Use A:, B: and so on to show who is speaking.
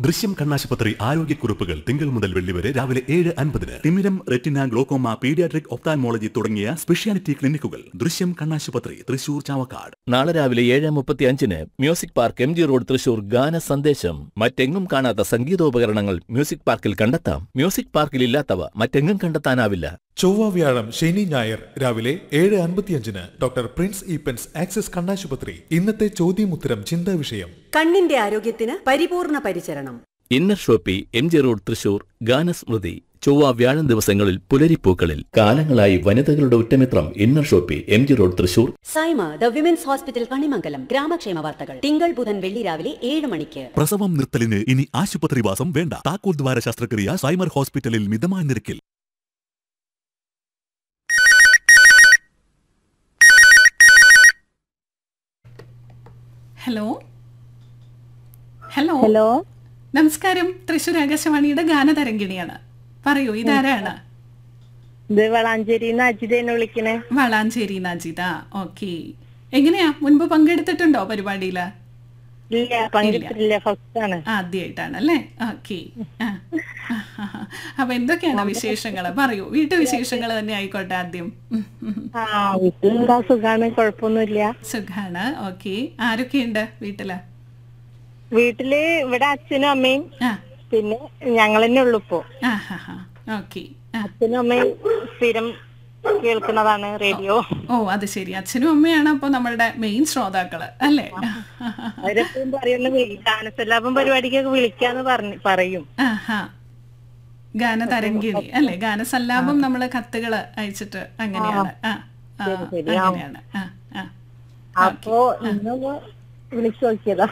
A: ദൃശ്യം കണ്ണാശുപത്രി ആരോഗ്യക്കുറിപ്പുകൾ തിങ്കൾ മുതൽ വെള്ളി വരെ രാവിലെ ഏഴ് അൻപതിന് തിമിരം റെറ്റിന ഗ്ലോക്കോമ പീഡിയാട്രിക് ഒപ്താൽമോളജി തുടങ്ങിയ സ്പെഷ്യാലിറ്റി ക്ലിനിക്കുകൾ ദൃശ്യം കണ്ണാശുപത്രി തൃശൂർ ചാവക്കാട്
B: നാളെ രാവിലെ ഏഴ് മുപ്പത്തി അഞ്ചിന് music park M G road Thrissur ഗാന സന്ദേശം മറ്റെങ്ങും കാണാത്ത സംഗീതോപകരണങ്ങൾ മ്യൂസിക് പാർക്കിൽ കണ്ടെത്താം മ്യൂസിക് പാർക്കിൽ ഇല്ലാത്തവ മറ്റെങ്ങും കണ്ടെത്താനാവില്ല
C: ചൊവ്വ വ്യാഴം ശനി ഞായർ രാവിലെ ഏഴ് അൻപത്തിയഞ്ചിന് ഡോക്ടർ പ്രിൻസ് ഈപ്പൻസ് ആക്സിസ് കണ്ണാശുപത്രി ഇന്നത്തെ ചോദ്യമുത്തരം ചിന്താ വിഷയം
D: കണ്ണിന്റെ ആരോഗ്യത്തിന് പരിപൂർണ പരിചരണം
B: inner shoppy M G road Thrissur ഗാനസ്മൃതി ചൊവ്വ വ്യാഴം ദിവസങ്ങളിൽ പുലരിപ്പൂക്കളിൽ കാലങ്ങളായി വനിതകളുടെ ഉറ്റമിത്രം inner shoppy M G road Thrissur
D: Saima the women's hospital Kanimangalam ഗ്രാമക്ഷേമ വാർത്തകൾ തിങ്കൾ ബുധൻ വെള്ളി രാവിലെ ഏഴ് മണിക്ക്
A: പ്രസവം നിർത്തലിന് ഇനി ആശുപത്രിവാസം വേണ്ട താക്കോൽ ദ്വാര ശസ്ത്രക്രിയ സൈമർ ഹോസ്പിറ്റലിൽ മിതമായ നിരക്കിൽ
E: ഹലോ ഹലോ
F: ഹലോ
E: നമസ്കാരം തൃശ്ശൂർ ആകാശവാണിയുടെ ഗാനതരംഗിണിയാണ് പറയൂ ഇതാരാണ്
F: ഇത് വളാഞ്ചേരിന്ന് അജിതേനെ വിളിക്കണേ
E: വളാഞ്ചേരി നജിത ഓക്കെ എങ്ങനെയാ മുൻപ് പങ്കെടുത്തിട്ടുണ്ടോ പരിപാടിയില്
F: ഇല്ല പങ്കെടുത്തിട്ടില്ല ഫസ്റ്റ് ആണ്
E: ആദ്യമായിട്ടാണ് അല്ലേ ഓക്കെ അപ്പൊ എന്തൊക്കെയാണ് വിശേഷങ്ങൾ പറയൂ വീട്ടുവിശേഷങ്ങൾ തന്നെ ആയിക്കോട്ടെ ആദ്യം ഉം, ഉം.
F: ആ വീട്ടിലെന്താ സുഖാണ് കുഴപ്പമൊന്നുമില്ല
E: സുഖാണ് ഓക്കെ ആരൊക്കെയുണ്ട് വീട്ടില്
F: വീട്ടില് ഇവിടെ അച്ഛനും അമ്മയും
E: ആ
F: പിന്നെ ഞങ്ങൾ തന്നെ ഉള്ളു ഇപ്പോ
E: ആ ഹാ ഹാ ഓക്കെ ആ
F: അച്ഛനും അമ്മയും സ്ഥിരം കേൾക്കുന്നതാണ് റേഡിയോ
E: ഓ അത് ശരി അച്ഛനും അമ്മയാണ് അപ്പൊ നമ്മളുടെ മെയിൻ ശ്രോതാക്കള് അല്ലേ
F: അവരെപ്പോഴും പറയുന്നു വിളി- ഗാനസല്ലാപം പരിപാടിക്കൊക്കെ വിളിക്കാന്ന് പറഞ്ഞു പറയും
E: ആഹാ ഗാനതരംഗിണി അല്ലെ ഗാനസല്ലാപം നമ്മള് കത്തുകള് അയച്ചിട്ട് അങ്ങനെയാണ് ആ ആ,
F: ശരി, ശരി. ആ.
E: അങ്ങനെയാണ് ആ ആ
F: അപ്പോ ഇന്നൊന്ന് വിളിച്ചു നോക്കിയതാ